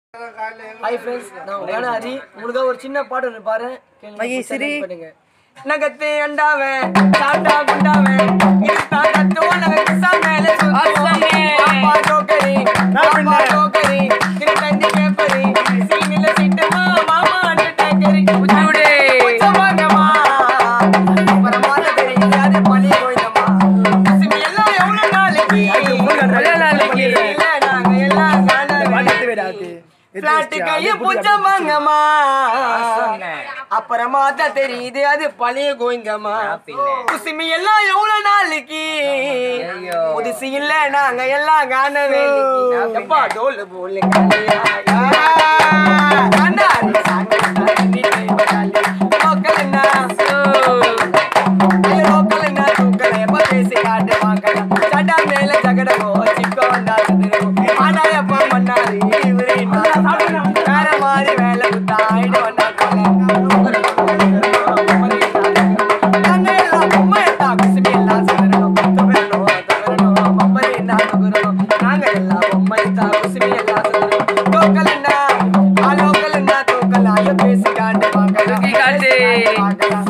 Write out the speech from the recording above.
Hi friends நான் உங்க கான ஹரி உங்களுக்கு ஒரு சின்ன பாட்டு ஒன்று பாரு கேளுங்க, மகி, பிடிச்சா சிரி. like பண்ணுங்க நகத்து அண்டாவன் சாட்டா குண்டாவன் இருத்தா தத்துவன சமேல அப்பா டோக்கரி அப்பா டோக்கரி கிரட்டஞ்சி பேப்பரி சீனில சிட்டுமா மாமா அண்டு டேக்கரி உச்சுடே உச்சமாங்கம்மா பரமாத தெரியாது பழி கோயிலம்மா சிமி எல்லாம் எவ்வளவு நாளைக்கு எவ்வளவு நாளைக்கு இல்ல நாங்க எல்லாம் காணவே பிளாட்டு கைய புச்சமாங்கம்மா அப்புறமா தான் தெரியுது அது பழைய கோயிங்கம்மா குசுமி எல்லாம் எவ்வளவு நாளைக்கு புதுசு இல்ல நாங்க எல்லாம் காண வேலைக்கு எப்பா டோல் போல வேற மாதிரி வேலை குத்தா ஆயிடு வந்தா நாங்க எல்லாம் பொம்மை எடுத்தா குசுமி எல்லாம் சிதறணும் துவரணும் துவரணும் பம்பரி என்ன நுகரணும் நாங்க எல்லாம் பொம்மை எடுத்தா குசுமி எல்லாம் சிதறணும் லோக்கல் என்ன ஆ லோக்கல் என்ன தூக்கல் ஐயோ பேசி காட்டு பார்க்கலாம் காட்டு. பார்க்கலாம்